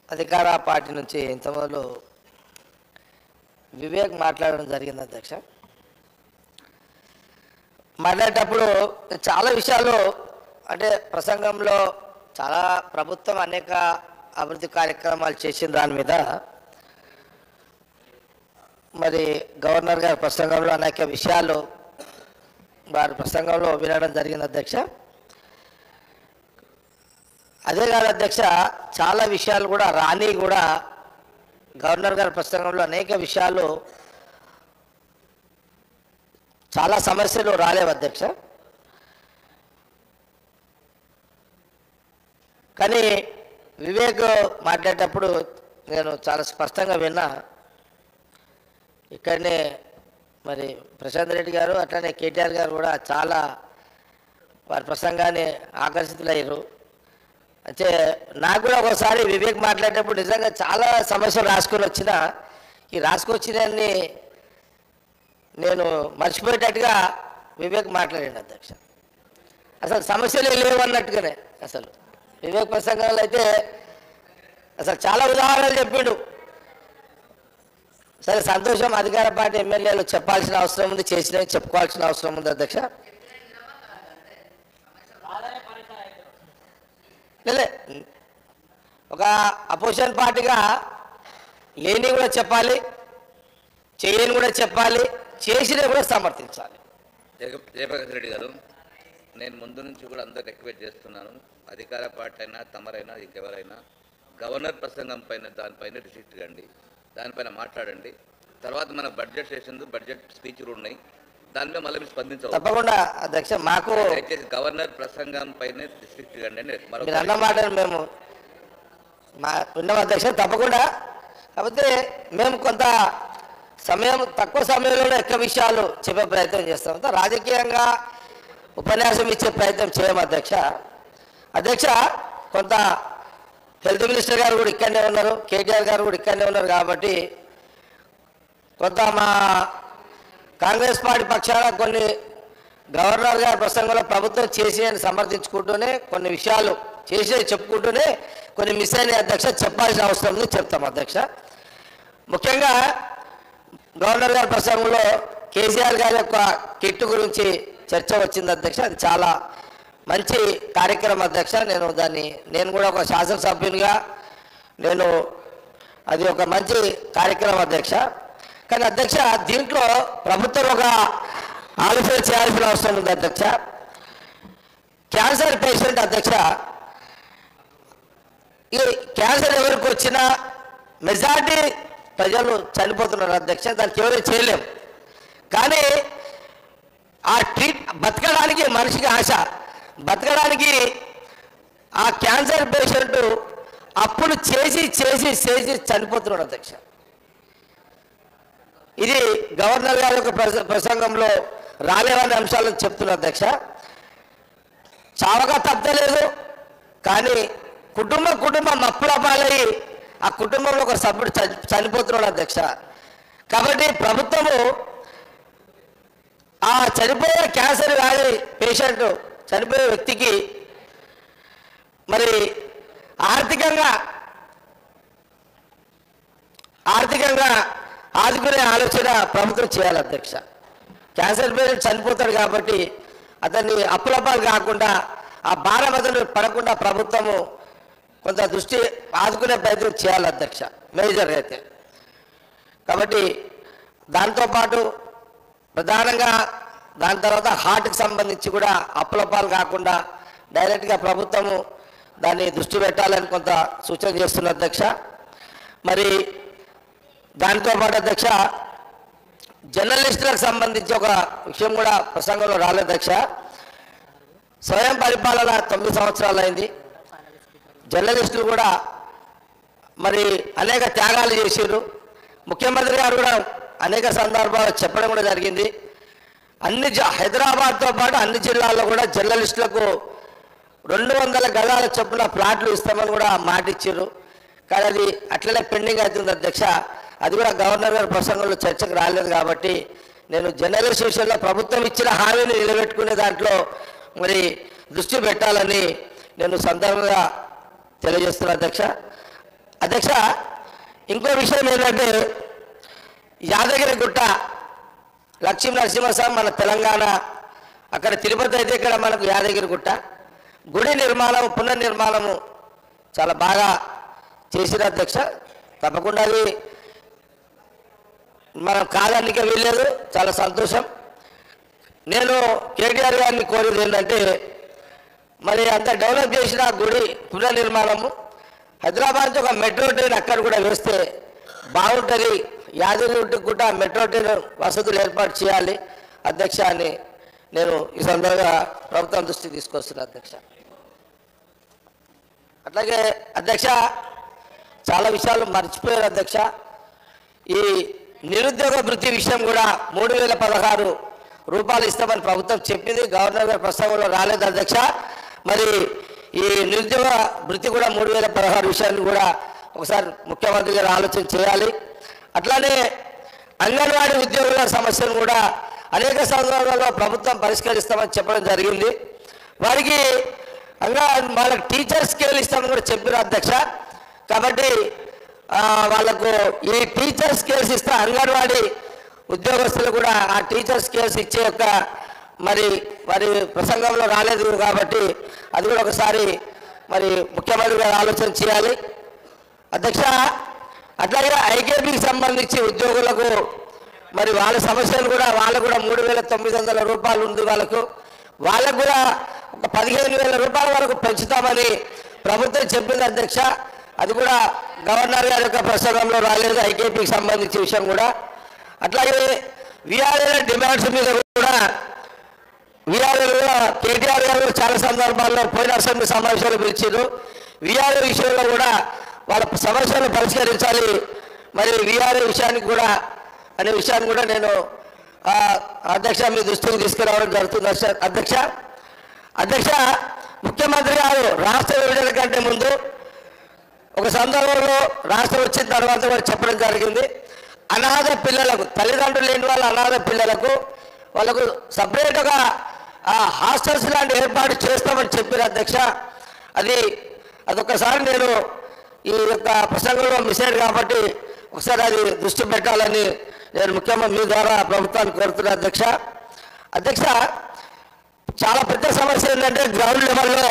అధికార పార్టీ నుంచి ఇంతవరకు వివేక్ మాట్లాడడం జరిగింది అధ్యక్ష మాట్లాడేటప్పుడు చాలా విషయాలు అంటే ప్రసంగంలో చాలా ప్రభుత్వం అనేక అభివృద్ధి కార్యక్రమాలు చేసిన దాని మీద మరి గవర్నర్ గారి ప్రసంగంలో అనేక విషయాలు వారి ప్రసంగంలో వినడం జరిగింది అధ్యక్ష అదే కాదు అధ్యక్ష చాలా విషయాలు కూడా రాని కూడా గవర్నర్ గారి ప్రసంగంలో అనేక విషయాలు చాలా సమస్యలు రాలేవు అధ్యక్ష కానీ వివేక్ మాట్లాడేటప్పుడు నేను చాలా స్పష్టంగా విన్నా ఇక్కడనే మరి ప్రశాంత్ రెడ్డి గారు అట్లనే కేటీఆర్ గారు కూడా చాలా వారి ప్రసంగాన్ని ఆకర్షితులయ్యారు అంటే నాకు కూడా ఒకసారి వివేక్ మాట్లాడేటప్పుడు నిజంగా చాలా సమస్యలు రాసుకొని వచ్చిన ఈ రాసుకొచ్చినన్ని నేను మర్చిపోయేటట్టుగా వివేక్ మాట్లాడాను అధ్యక్ష అసలు సమస్యలే లేవు అన్నట్టుగానే అసలు వివేక్ ప్రసంగంలో అయితే అసలు చాలా ఉదాహరణలు చెప్పిండు సరే సంతోషం అధికార పార్టీ ఎమ్మెల్యేలు చెప్పాల్సిన అవసరం ఉంది చేసినవి చెప్పుకోవాల్సిన అవసరం ఉంది అధ్యక్ష లేలే ఒక అపోజిషన్ పార్టీగా లేని కూడా చెప్పాలి చేయని కూడా చెప్పాలి చేసినవి కూడా సమర్థించాలి జగ జయప్రకాష్ రెడ్డి గారు నేను ముందు నుంచి కూడా అందరు రిక్వెస్ట్ చేస్తున్నాను అధికార పార్టీ అయినా తమరైనా ఇంకెవరైనా గవర్నర్ ప్రసంగం పైన దానిపైన రిసిక్ట్ కండి దానిపైన మాట్లాడండి తర్వాత మన బడ్జెట్ సెషన్ బడ్జెట్ స్పీచ్లు ఉన్నాయి దాని మీద మళ్ళీ మీరు స్పందించవచ్చు తప్పకుండా అధ్యక్ష మాకు దయచేసి గవర్నర్ ప్రసంగం పైన రిస్ట్రిక్ట్ కండి అని మరొక మీరు అన్న మాటను మేము మా విన్నాం అధ్యక్ష తప్పకుండా కాకపోతే మేము కొంత సమయం తక్కువ సమయంలో ఎక్కువ విషయాలు చెప్పే ప్రయత్నం చేస్తాం అంతా రాజకీయంగా ఉపన్యాసం ఇచ్చే ప్రయత్నం చేయము అధ్యక్ష అధ్యక్ష కొంత హెల్త్ మినిస్టర్ గారు కూడా ఇక్కడనే ఉన్నారు కేటీఆర్ గారు కూడా ఇక్కడనే ఉన్నారు కాబట్టి కొంత మా కాంగ్రెస్ పార్టీ పక్షాన కొన్ని గవర్నర్ గారి ప్రసంగంలో ప్రభుత్వం చేసి సమర్థించుకుంటూనే కొన్ని విషయాలు చేసేది చెప్పుకుంటూనే కొన్ని మిస్ అయిన అధ్యక్ష చెప్పాల్సిన అవసరం ఉంది చెప్తాం అధ్యక్ష ముఖ్యంగా గవర్నర్ గారి ప్రసంగంలో కేసీఆర్ గారి యొక్క కిట్ గురించి చర్చ వచ్చింది అధ్యక్ష అది చాలా మంచి కార్యక్రమం అధ్యక్ష నేను దాన్ని నేను కూడా ఒక శాసనసభ్యునిగా నేను అది ఒక మంచి కార్యక్రమం అధ్యక్ష కానీ అధ్యక్ష దీంట్లో ప్రభుత్వం ఒక ఆలోచన చేయాల్సిన అవసరం ఉంది అధ్యక్ష క్యాన్సర్ పేషెంట్ అధ్యక్ష ఈ క్యాన్సర్ ఎవరికి వచ్చినా మెజార్టీ ప్రజలు చనిపోతున్నారు అధ్యక్ష దానికి ఎవరు చేయలేం కానీ ఆ ట్రీట్ బతకడానికి మనిషికి ఆశ బతకడానికి ఆ క్యాన్సర్ పేషెంట్ అప్పులు చేసి చేసి చేసి చనిపోతున్నాడు అధ్యక్ష ఇది గవర్నర్ గారి యొక్క ప్రస- ప్రసంగంలో రాలేవని అంశాలను చెప్తున్నారు అధ్యక్ష చావగా తప్పలేదు కానీ కుటుంబ కుటుంబం అప్పుల పాలయ్యి ఆ కుటుంబంలో ఒక సభ్యుడు చని- చనిపోతున్నాడు అధ్యక్ష కాబట్టి ప్రభుత్వము ఆ చనిపోయే క్యాన్సర్ వ్యాధి పేషెంట్ చనిపోయే వ్యక్తికి మరి ఆర్థికంగా ఆర్థికంగా ఆదుకునే ఆలోచన ప్రభుత్వం చేయాలి అధ్యక్ష క్యాన్సర్ పేషెంట్ చనిపోతాడు కాబట్టి అతన్ని అప్పులపాలు కాకుండా ఆ భారం అతను పడకుండా ప్రభుత్వము కొంత దృష్టి ఆదుకునే ప్రయత్నం చేయాలి అధ్యక్ష మేజర్గా అయితే కాబట్టి దాంతోపాటు ప్రధానంగా దాని తర్వాత హార్ట్కి సంబంధించి కూడా అప్పులపాలు కాకుండా డైరెక్ట్గా ప్రభుత్వము దాన్ని దృష్టి పెట్టాలని కొంత సూచన చేస్తున్న అధ్యక్ష మరి దానితో పాటు అధ్యక్ష జర్నలిస్టులకు సంబంధించి ఒక విషయం కూడా ప్రసంగంలో రాలేదు అధ్యక్ష స్వయం పరిపాలన తొమ్మిది సంవత్సరాలు అయింది జర్నలిస్టులు కూడా మరి అనేక త్యాగాలు చేసారు ముఖ్యమంత్రి గారు కూడా అనేక సందర్భాలు చెప్పడం కూడా జరిగింది అన్ని జ- హైదరాబాద్తో పాటు అన్ని జిల్లాల్లో కూడా జర్నలిస్టులకు రెండు వందల గదాల చొప్పున ప్లాట్లు ఇస్తామని కూడా మాట ఇచ్చారు కానీ అది అట్లనే పెండింగ్ అవుతుంది అధ్యక్ష అది కూడా గవర్నర్ గారి ప్రసంగంలో చర్చకు రాలేదు కాబట్టి నేను జర్నలిస్ట్ విషయంలో ప్రభుత్వం ఇచ్చిన హామీని నిలబెట్టుకునే దాంట్లో మరి దృష్టి పెట్టాలని నేను సందర్భంగా తెలియజేస్తున్నా అధ్యక్ష అధ్యక్ష ఇంకో విషయం ఏంటంటే యాదగిరి గుట్ట లక్ష్మీ నరసింహస్వామి మన తెలంగాణ అక్కడ తిరుపతి అయితే ఇక్కడ మనకు యాదగిరి గుట్ట గుడి నిర్మాణం పునర్నిర్మాణము చాలా బాగా చేసిన అధ్యక్ష తప్పకుండా అది మనం కాదానికి వెళ్ళలేదు చాలా సంతోషం నేను కేటీఆర్ గారిని కోరేది ఏంటంటే మరి అంత డెవలప్ చేసిన గుడి పునర్నిర్మాణము హైదరాబాద్ ఒక మెట్రో ట్రైన్ అక్కడ కూడా వేస్తే బాగుంటుంది యాదగిరి కూడా మెట్రో ట్రైన్ వసతులు ఏర్పాటు చేయాలి అధ్యక్ష అని నేను ఈ సందర్భంగా ప్రభుత్వం దృష్టికి తీసుకొస్తున్నాను అధ్యక్ష అట్లాగే అధ్యక్ష చాలా విషయాలు మర్చిపోయారు అధ్యక్ష ఈ నిరుద్యోగ వృత్తి విషయం కూడా మూడు వేల పదహారు రూపాయలు ఇస్తామని ప్రభుత్వం చెప్పింది గవర్నర్ గారి ప్రస్తావనలో రాలేదు అధ్యక్ష మరి ఈ నిరుద్యోగ వృత్తి కూడా మూడు వేల పదహారు విషయాన్ని కూడా ఒకసారి ముఖ్యమంత్రి గారు ఆలోచన చేయాలి అట్లానే అంగన్వాడీ ఉద్యోగుల సమస్యను కూడా అనేక సందర్భాల్లో ప్రభుత్వం పరిష్కరిస్తామని చెప్పడం జరిగింది వారికి అంగా వాళ్ళకి టీచర్ స్కేల్ ఇస్తామని కూడా చెప్పారు అధ్యక్ష కాబట్టి ఆ, వాళ్ళకు ఈ టీచర్ స్కేల్స్ ఇస్తే అంగన్వాడీ ఉద్యోగస్తులు కూడా ఆ టీచర్ స్కేల్స్ ఇచ్చే యొక్క మరి వారి ప్రసంగంలో రాలేదు కాబట్టి అది కూడా ఒకసారి మరి ముఖ్యమంత్రి గారు ఆలోచన చేయాలి అధ్యక్ష అట్లాగే ఐకేపీకి సంబంధించి ఉద్యోగులకు మరి వాళ్ళ సమస్యలు కూడా వాళ్ళకు కూడా మూడు వేల తొమ్మిది వందల రూపాయలు ఉంది వాళ్ళకు వాళ్ళకు కూడా ఒక పదిహేను వేల రూపాయల వరకు పెంచుతామని ప్రభుత్వం చెప్పింది అధ్యక్ష అది కూడా గవర్నర్ గారి యొక్క ప్రసంగంలో రాలేదు ఐకేపీకి సంబంధించిన విషయం కూడా అట్లాగే విఆర్ఏ డిమాండ్స్ మీద కూడా విఆర్ఏ కూడా కేటీఆర్ గారు చాలా సందర్భాల్లో పోయిన అసెంబ్లీ సమావేశాలు పిలిచారు విఆర్ఏ విషయంలో కూడా వాళ్ళ సమస్యలు పరిష్కరించాలి మరి విఆర్ఏ విషయానికి కూడా అనే విషయాన్ని కూడా నేను ఆ, అధ్యక్ష మీ దృష్టికి తీసుకురావడం జరుగుతుంది అధ్యక్ష- అధ్యక్ష అధ్యక్ష ముఖ్యమంత్రి గారు రాష్ట్ర విభజన కంటే ముందు ఒక సందర్భంలో రాష్ట్రం వచ్చిన తర్వాత కూడా చెప్పడం జరిగింది అనాథ పిల్లలకు తల్లిదండ్రులు లేని వాళ్ళ అనాథ పిల్లలకు వాళ్ళకు సపరేట్గా ఆ హాస్టల్స్ లాంటి ఏర్పాటు చేస్తామని చెప్పారు అధ్యక్ష అది అదొకసారి నేను ఈ యొక్క ప్రసంగంలో మిస్ అయ్యాడు కాబట్టి ఒకసారి అది దృష్టి పెట్టాలని నేను ముఖ్యంగా మీ ద్వారా ప్రభుత్వాన్ని కోరుతున్నా అధ్యక్ష అధ్యక్ష చాలా పెద్ద సమస్య ఏంటంటే గ్రౌండ్ లెవెల్లో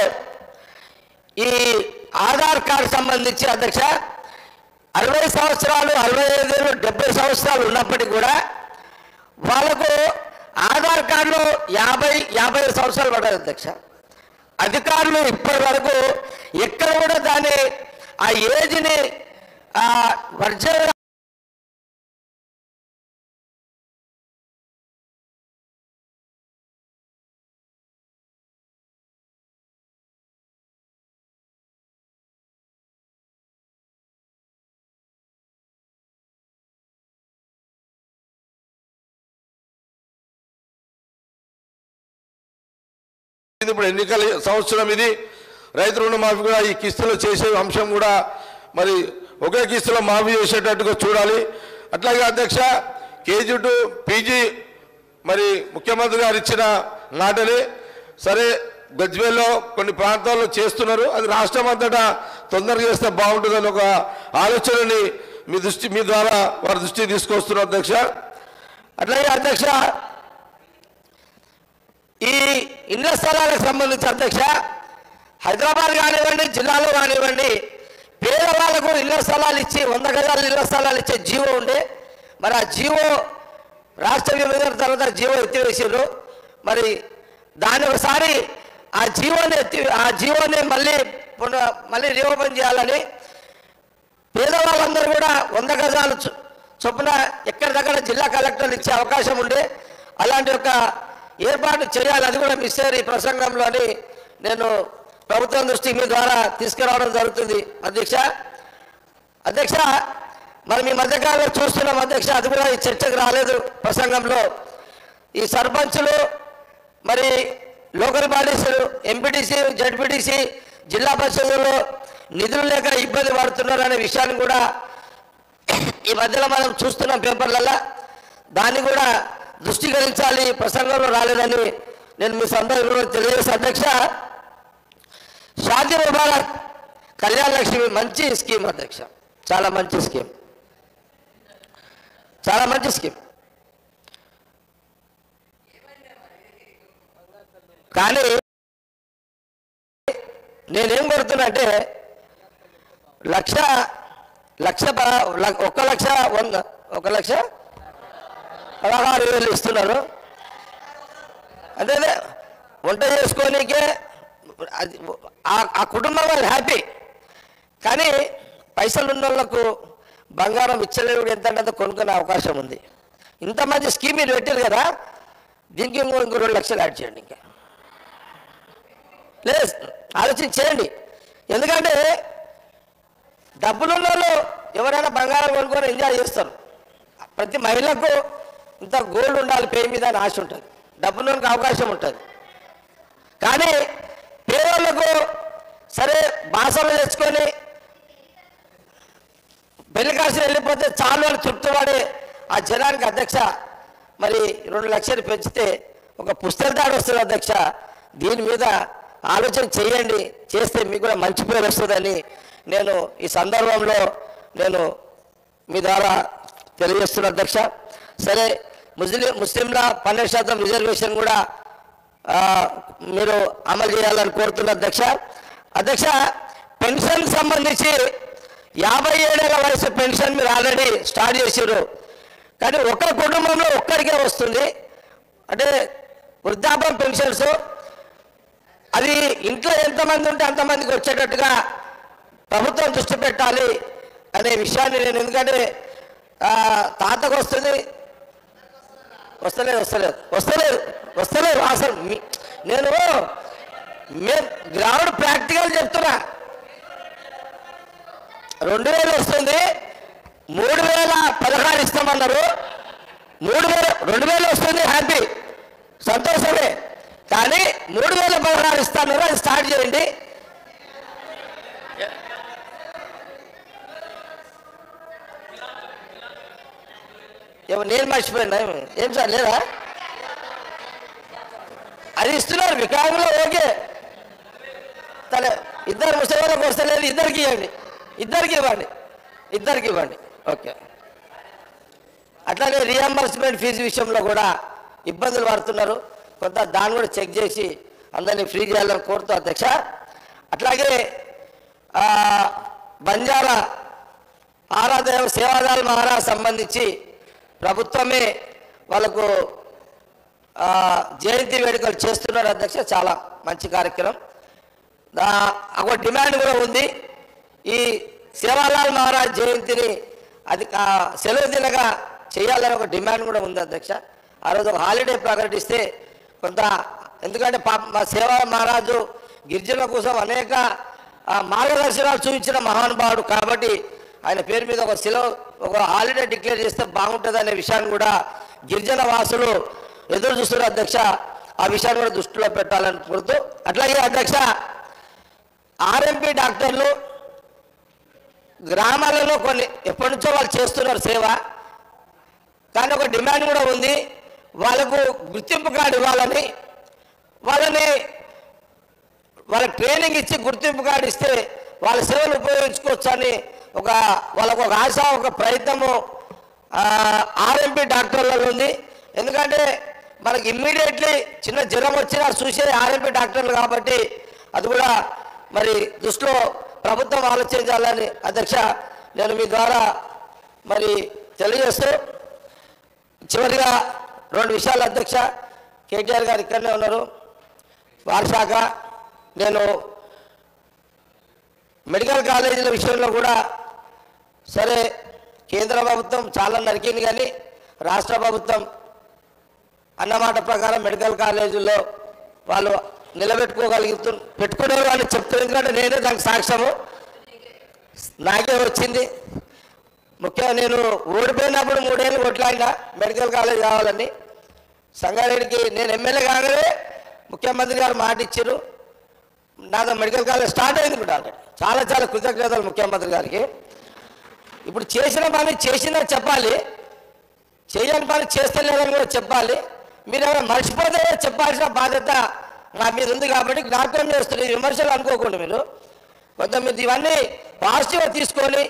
ఈ ఆధార్ కార్డు సంబంధించి అధ్యక్ష అరవై సంవత్సరాలు అరవై ఐదు డెబ్బై సంవత్సరాలు ఉన్నప్పటికీ కూడా వాళ్ళకు ఆధార్ కార్డులో యాభై యాభై ఐదు సంవత్సరాలు పడ్డాయి అధ్యక్ష అధికారులు ఇప్పటి వరకు ఎక్కడ కూడా దాన్ని ఆ ఏజ్ని వర్జన ఇది ఇప్పుడు ఎన్నికల సంవత్సరం ఇది రైతు రుణమాఫీ కూడా ఈ కిస్తులో చేసే అంశం కూడా మరి ఒకే కిస్తులో మాఫీ చేసేటట్టుగా చూడాలి అట్లాగే అధ్యక్ష కేజీ టు పీజీ మరి ముఖ్యమంత్రి గారు ఇచ్చిన మాటని సరే గజ్వేల్లో కొన్ని ప్రాంతాల్లో చేస్తున్నారు అది రాష్ట్రం అంతటా తొందరగా చేస్తే బాగుంటుందని ఒక ఆలోచనని మీ దృష్టి మీ ద్వారా వారి దృష్టికి తీసుకొస్తున్నారు అధ్యక్ష అట్లాగే అధ్యక్ష ఈ ఇళ్ల స్థలాలకు సంబంధించి అధ్యక్ష హైదరాబాద్ కానివ్వండి జిల్లాలో కానివ్వండి పేదవాళ్ళకు ఇళ్ల స్థలాలు ఇచ్చి వంద గజాలు ఇళ్ల స్థలాలు ఇచ్చే జీవో ఉండే మరి ఆ జీవో రాష్ట్ర విభజన తర్వాత జీవో ఎత్తివేసారు మరి దాన్ని ఒకసారి ఆ జీవోని ఎత్తి ఆ జీవోని మళ్ళీ పునః మళ్ళీ రీఓపెన్ చేయాలని పేదవాళ్ళందరూ కూడా వంద గజాలు చొ- చొప్పున ఎక్కడిదక్కడ జిల్లా కలెక్టర్లు ఇచ్చే అవకాశం ఉండే అలాంటి ఒక ఏర్పాటు చేయాలి అది కూడా మిస్ అయ్యారు ఈ ప్రసంగంలో అని నేను ప్రభుత్వం దృష్టికి మీ ద్వారా తీసుకురావడం జరుగుతుంది అధ్యక్ష అధ్యక్ష మరి మీ మధ్యకాలంలో చూస్తున్నాం అధ్యక్ష అది కూడా ఈ చర్చకు రాలేదు ప్రసంగంలో ఈ సర్పంచులు మరి లోకల్ బాడీస్ ఎంపీటీసీ జడ్పీటీసీ జిల్లా పరిషత్లో నిధులు లేక ఇబ్బంది పడుతున్నారు అనే విషయాన్ని కూడా ఈ మధ్యలో మనం చూస్తున్నాం పేపర్లలో దాన్ని కూడా దృష్టికరించాలి ప్రసంగంలో రాలేదని నేను మీ సందర్భంలో తెలియజేసి అధ్యక్ష శాంతి ముబారక్ కళ్యాణ లక్ష్మి మంచి స్కీమ్ అధ్యక్ష చాలా మంచి స్కీమ్ చాలా మంచి స్కీమ్ కానీ నేనేం కొడుతున్నా అంటే లక్ష లక్ష ప- ల- ఒక లక్ష వంద ఒక లక్ష పదహారు వేలు ఇస్తున్నారు అదే అదే వంట చేసుకోనికే అది ఆ- ఆ కుటుంబం వాళ్ళు హ్యాపీ కానీ పైసలు ఉన్న వాళ్ళకు బంగారం ఇచ్చలేడు ఎంత అంటే అంత కొనుక్కునే అవకాశం ఉంది ఇంత మంచి స్కీమ్ మీరు పెట్టారు కదా దీనికి ఇంకో ఇంకో రెండు లక్షలు యాడ్ చేయండి ఇంకా లేదు ఆలోచన చేయండి ఎందుకంటే డబ్బులున్న వాళ్ళు ఎవరైనా బంగారం కొనుక్కొని ఎంజాయ్ చేస్తారు ప్రతి మహిళకు ఇంత గోల్డ్ ఉండాలి పేరు మీద అని ఆశ ఉంటుంది డబ్బులోనికి అవకాశం ఉంటుంది కానీ పేదోళ్ళకు సరే బాసలు తెచ్చుకొని పెళ్లి కాసి వెళ్ళిపోతే చాలు అని తృప్తిపడే ఆ జనానికి అధ్యక్ష మరి రెండు లక్షలు పెంచితే ఒక పుస్తక దాడి వస్తుంది అధ్యక్ష దీని మీద ఆలోచన చేయండి చేస్తే మీకు కూడా మంచి పేరు వస్తుందని నేను ఈ సందర్భంలో నేను మీ ద్వారా తెలియజేస్తున్న అధ్యక్ష సరే ముస్లిం ముస్లింల పన్నెండు శాతం రిజర్వేషన్ కూడా ఆ, మీరు అమలు చేయాలని కోరుతున్న అధ్యక్ష అధ్యక్ష పెన్షన్ సంబంధించి యాభై ఏడేళ్ల వయసు పెన్షన్ మీరు ఆల్రెడీ స్టార్ట్ చేశారు కానీ ఒక కుటుంబంలో ఒక్కరికే వస్తుంది అంటే వృద్ధాప్య పెన్షన్స్ అది ఇంట్లో ఎంతమంది ఉంటే అంతమందికి వచ్చేటట్టుగా ప్రభుత్వం దృష్టి పెట్టాలి అనే విషయాన్ని నేను ఎందుకంటే ఆ, తాతకు వస్తుంది వస్తలేదు వస్తలేదు వస్తలేదు వస్తలేదు అసలు మీ- నేను మేము గ్రౌండ్ ప్రాక్టికల్ చెప్తున్నా రెండు వేలు వస్తుంది మూడు వేల పదహారు ఇస్తామన్నారు మూడు వేల రెండు వేలు వస్తుంది హ్యాపీ సంతోషమే కానీ మూడు వేల పదహారు ఇస్తామన్నారు అది స్టార్ట్ చేయండి ఏమో నేను మర్చిపోయినా ఏమి? ఏం సార్ లేదా అది ఇస్తున్నారు వికలాంగులు ఓకే తల ఇద్దరు ముసలివాళ్ళకి వస్తలేదు ఇద్దరికి ఇవ్వండి ఇద్దరికి ఇవ్వండి ఇద్దరికి ఇవ్వండి ఓకే అట్లానే రియంబర్స్మెంట్ ఫీజు విషయంలో కూడా ఇబ్బందులు పడుతున్నారు కొంత దాన్ని కూడా చెక్ చేసి అందరినీ ఫ్రీ చేయాలని కోరుతూ అధ్యక్ష అట్లాగే ఆ, బంజారా ఆరాధన సేవాదాల మహారాజ్ సంబంధించి ప్రభుత్వమే వాళ్ళకు ఆ, జయంతి వేడుకలు చేస్తున్నారు అధ్యక్ష చాలా మంచి కార్యక్రమం దా- ఒక డిమాండ్ కూడా ఉంది ఈ సేవాలాల్ మహారాజ్ జయంతిని అది ఆ, సెలవు దినగా చేయాలని ఒక డిమాండ్ కూడా ఉంది అధ్యక్ష ఆ రోజు ఒక హాలిడే ప్రకటిస్తే కొంత ఎందుకంటే పాప మా సేవా మహారాజు గిరిజనుల కోసం అనేక ఆ, మార్గదర్శనాలు చూపించిన మహానుభావుడు కాబట్టి ఆయన పేరు మీద ఒక సెలవు ఒక హాలిడే డిక్లేర్ చేస్తే బాగుంటుంది అనే విషయాన్ని కూడా గిరిజన వాసులు ఎదురు చూస్తున్నారు అధ్యక్ష ఆ విషయాన్ని కూడా దృష్టిలో పెట్టాలని కోరుతూ అట్లాగే అధ్యక్ష ఆర్ఎంపీ డాక్టర్లు గ్రామాలలో కొన్ని ఎప్పటి నుంచో వాళ్ళు చేస్తున్నారు సేవ కానీ ఒక డిమాండ్ కూడా ఉంది వాళ్ళకు గుర్తింపు కార్డు ఇవ్వాలని వాళ్ళని వాళ్ళకి ట్రైనింగ్ ఇచ్చి గుర్తింపు కార్డు ఇస్తే వాళ్ళ సేవలు ఉపయోగించుకోవచ్చు అని ఒక వాళ్ళకు ఒక ఆశ ఒక ప్రయత్నము ఆర్ఎంపీ డాక్టర్లలో ఉంది ఎందుకంటే మనకి ఇమ్మీడియట్లీ చిన్న జ్వరం వచ్చినా చూసేది ఆర్ఎంపీ డాక్టర్లు కాబట్టి అది కూడా మరి దృష్టిలో ప్రభుత్వం ఆలోచించాలని అధ్యక్ష నేను మీ ద్వారా మరి తెలియజేస్తూ చివరిగా రెండు విషయాలు అధ్యక్ష కేటీఆర్ గారు ఇక్కడనే ఉన్నారు వారి శాఖ నేను మెడికల్ కాలేజీల విషయంలో కూడా సరే కేంద్ర ప్రభుత్వం చాలా నరికింది కానీ రాష్ట్ర ప్రభుత్వం అన్నమాట ప్రకారం మెడికల్ కాలేజీల్లో వాళ్ళు నిలబెట్టుకోగలుగుతు పెట్టుకునే వాళ్ళు చెప్తున్నారు ఎందుకంటే నేనే దానికి సాక్ష్యము నాకే వచ్చింది ముఖ్యంగా నేను ఓడిపోయినప్పుడు మూడేళ్ళు కొట్లాడినా మెడికల్ కాలేజ్ కావాలని సంగారెడ్డికి నేను ఎమ్మెల్యే కాగానే ముఖ్యమంత్రి గారు మాట ఇచ్చారు నాతో మెడికల్ కాలేజ్ స్టార్ట్ అయింది కూడా ఆల్రెడీ చాలా చాలా కృతజ్ఞతలు ముఖ్యమంత్రి గారికి ఇప్పుడు చేసిన పని చేసిందా చెప్పాలి చేయని పని చేస్తలేదని కూడా చెప్పాలి మీరు ఏమైనా మర్చిపోతే చెప్పాల్సిన బాధ్యత నా మీద ఉంది కాబట్టి జ్ఞాపకం చేస్తుంది విమర్శలు అనుకోకుండా మీరు కొంత మీరు ఇవన్నీ పాజిటివ్గా తీసుకొని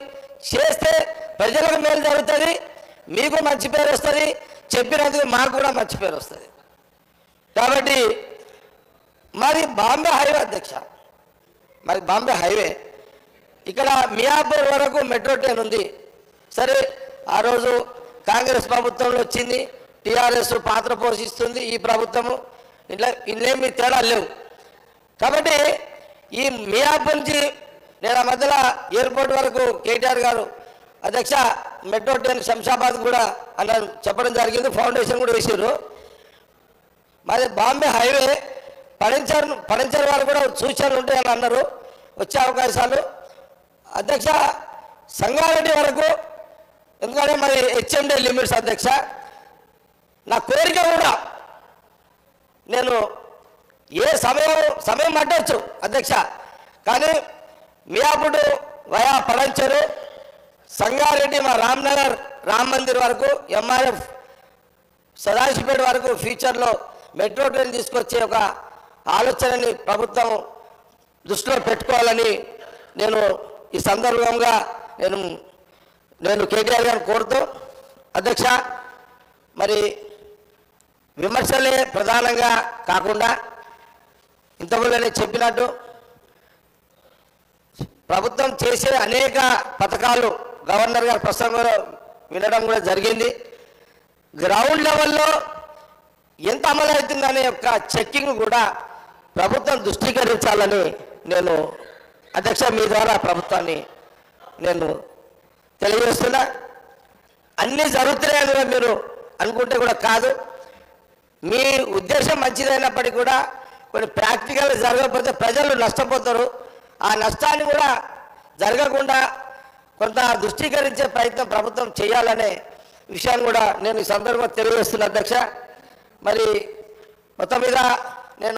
చేస్తే ప్రజలకు మేలు జరుగుతుంది మీకు మంచి పేరు వస్తుంది చెప్పినందుకు మాకు కూడా మంచి పేరు వస్తుంది కాబట్టి మరి బాంబే హైవే అధ్యక్ష మరి బాంబే హైవే ఇక్కడ మియాపూర్ వరకు మెట్రో ట్రైన్ ఉంది సరే ఆ రోజు కాంగ్రెస్ ప్రభుత్వంలో వచ్చింది టీఆర్ఎస్ పాత్ర పోషిస్తుంది ఈ ప్రభుత్వము ఇట్లా ఇన్నేమి తేడా లేవు కాబట్టి ఈ మియాపూర్ నుంచి నేను ఆ మధ్యలో ఎయిర్పోర్ట్ వరకు కేటీఆర్ గారు అధ్యక్ష మెట్రో ట్రైన్ శంషాబాద్ కూడా అన్నారు చెప్పడం జరిగింది ఫౌండేషన్ కూడా వేసారు మరి బాంబే హైవే పడించర్ పడించర్ వారు కూడా సూచనలు ఉంటాయని అన్నారు వచ్చే అవకాశాలు అధ్యక్ష సంగారెడ్డి వరకు ఎందుకంటే మరి హెచ్ఎండి లిమిట్స్ అధ్యక్ష నా కోరిక కూడా నేను ఏ సమయం సమయం పట్టవచ్చు అధ్యక్ష కానీ మియాపుడు వయా పడంచరు సంగారెడ్డి మా రామ్నగర్ రామ్ మందిర్ వరకు ఎంఆర్ఎఫ్ సదాశివపేట వరకు ఫ్యూచర్లో మెట్రో ట్రైన్ తీసుకొచ్చే ఒక ఆలోచనని ప్రభుత్వం దృష్టిలో పెట్టుకోవాలని నేను ఈ సందర్భంగా నేను నేను కేటీఆర్ గారిని కోరుతూ అధ్యక్ష మరి విమర్శలే ప్రధానంగా కాకుండా ఇంతకుముందు నేను చెప్పినట్టు ప్రభుత్వం చేసే అనేక పథకాలు గవర్నర్ గారి ప్రసంగంలో వినడం కూడా జరిగింది గ్రౌండ్ లెవెల్లో ఎంత అమలు అవుతుందనే యొక్క చెక్కింగ్ కూడా ప్రభుత్వం దృష్టీకరించాలని నేను అధ్యక్ష మీ ద్వారా ప్రభుత్వాన్ని నేను తెలియజేస్తున్నా అన్నీ జరుగుతున్నాయని కూడా మీరు అనుకుంటే కూడా కాదు మీ ఉద్దేశం మంచిదైనప్పటికీ కూడా కొన్ని ప్రాక్టికల్ జరగకపోతే ప్రజలు నష్టపోతారు ఆ నష్టాన్ని కూడా జరగకుండా కొంత దృష్టీకరించే ప్రయత్నం ప్రభుత్వం చేయాలనే విషయాన్ని కూడా నేను ఈ సందర్భంగా తెలియజేస్తున్నా అధ్యక్ష మరి మొత్తం మీద నేను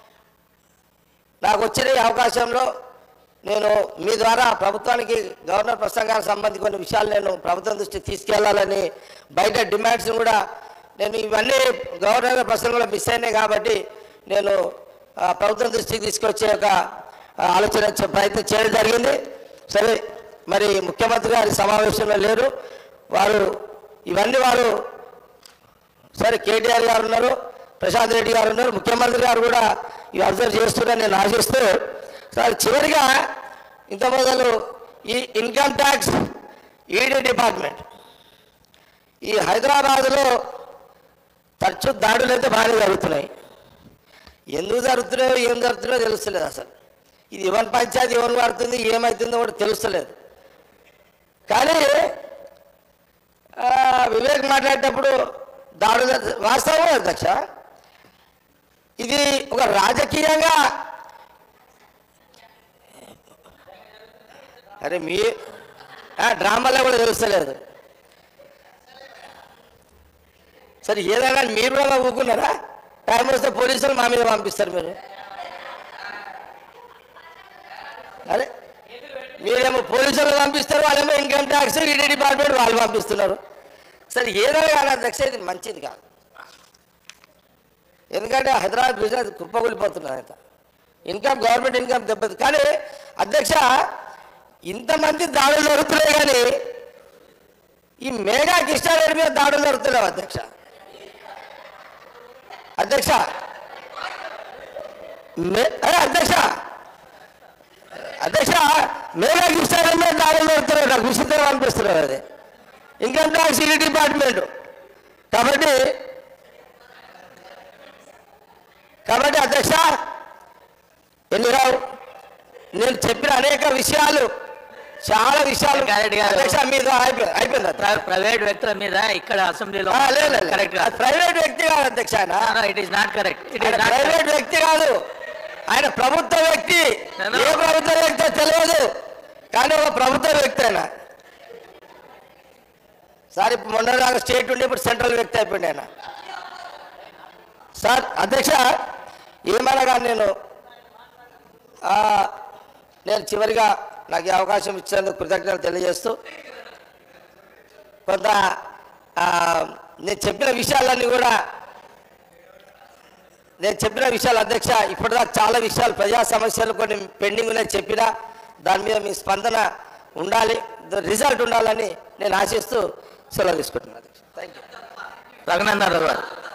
నాకు వచ్చిన ఈ అవకాశంలో నేను మీ ద్వారా ప్రభుత్వానికి గవర్నర్ ప్రసంగానికి సంబంధించి కొన్ని విషయాలు నేను ప్రభుత్వం దృష్టికి తీసుకెళ్లాలని బయట డిమాండ్స్ కూడా నేను ఇవన్నీ గవర్నర్ గారి ప్రసంగంలో మిస్ అయినాయి కాబట్టి నేను ఆ, ప్రభుత్వం దృష్టికి తీసుకొచ్చే ఒక ఆ, ఆలోచన చే- ప్రయత్నం చేయడం జరిగింది సరే మరి ముఖ్యమంత్రి గారి సమావేశంలో లేరు వారు ఇవన్నీ వారు సరే కేటీఆర్ గారు ఉన్నారు ప్రశాంత్ రెడ్డి గారు ఉన్నారు ముఖ్యమంత్రి గారు కూడా ఇవి అబ్జర్వ్ చేస్తున్నారని నేను ఆశిస్తూ సరే చివరిగా ఇంత మొదలు ఈ ఇన్కమ్ ట్యాక్స్ ఈడీ డిపార్ట్మెంట్ ఈ హైదరాబాదులో తరచు దాడులు అయితే బాగా జరుగుతున్నాయి ఎందుకు జరుగుతున్నాయో ఏం జరుగుతున్నాయో తెలుస్తలేదు అసలు ఇది ఎవరి పంచాయతీ ఎవరు పడుతుంది ఏమవుతుందో కూడా తెలుస్తలేదు కానీ ఆ, వివేక్ మాట్లాడేటప్పుడు దాడుల వాస్తవం అధ్యక్ష ఇది ఒక రాజకీయంగా అరే మీ ఆ, డ్రామాలో కూడా తెలుస్తలేదు సరే ఏదైనా మీరు కూడా ఊరుకున్నారా టైం వస్తే పోలీసులు మా మీద పంపిస్తారు మీరు అరే మీరేమో పోలీసులు పంపిస్తారు వాళ్ళేమో ఇన్కమ్ ట్యాక్స్ ఈడీ డిపార్ట్మెంట్ వాళ్ళు పంపిస్తున్నారు సరే ఏదైనా కానీ అధ్యక్ష ఇది మంచిది కాదు ఎందుకంటే హైదరాబాద్ బిజినెస్ కుప్పకూలిపోతున్నది అంత ఇన్కమ్ గవర్నమెంట్ ఇన్కమ్ దెబ్బతి కానీ అధ్యక్ష ఇంతమంది దాడులు జరుగుతున్నాయి కానీ ఈ మేఘా కృష్ణారెడ్డి మీద దాడులు జరుగుతున్నావు అధ్యక్ష అధ్యక్ష మే- అరే అధ్యక్ష అధ్యక్ష మేఘా కృష్ణారెడ్డి మీద దాడులు జరుగుతున్నాయి నాకు విచిత్రం అనిపిస్తున్నారు అది ఇన్కమ్ ట్యాక్స్ ఈ డిపార్ట్మెంట్ కాబట్టి కాబట్టి అధ్యక్ష ఎన్నిరావు నేను చెప్పిన అనేక విషయాలు చాలా విషయాలు గారెడ్డి గారు. అధ్యక్ష మీద అయిపోయింది అయిపోయింది అధ్యక్ష. ప్ర- ప్రైవేట్ వ్యక్తుల మీద ఇక్కడ అసెంబ్లీలో ఆ, లేదు, లేదు, కరెక్ట్ లేదు. అది ప్రైవేట్ వ్యక్తి కాదు అధ్యక్ష ఆయన it is not correct it ఆయన ఈస్ నాట్ ప్రైవేట్ వ్యక్తి కాదు ఆయన ప్రభుత్వ వ్యక్తి నేను- ఏ ప్రభుత్వ వ్యక్తి తెలియదు కానీ ఒక ప్రభుత్వ వ్యక్తి ఆయన సార్ ఇప్పుడు మొన్న దాకా స్టేట్ ఉండి ఇప్పుడు సెంట్రల్ వ్యక్తి అయిపోయింది ఆయన సార్ అధ్యక్ష ఏమనగా నేను ఆ, నేను చివరిగా నాకు ఈ అవకాశం ఇచ్చేందుకు కృతజ్ఞతలు తెలియజేస్తూ కొంత ఆ, నేను చెప్పిన విషయాలన్నీ కూడా నేను చెప్పిన విషయాలు అధ్యక్ష ఇప్పటిదాకా చాలా విషయాలు ప్రజా సమస్యలు కొన్ని పెండింగ్ ఉన్నాయి చెప్పినా దాని మీద మీ స్పందన ఉండాలి రిజల్ట్ ఉండాలని నేను ఆశిస్తూ సెలవు తీసుకుంటున్నాను థ్యాంక్ యూ రఘునందన్ రావు గారు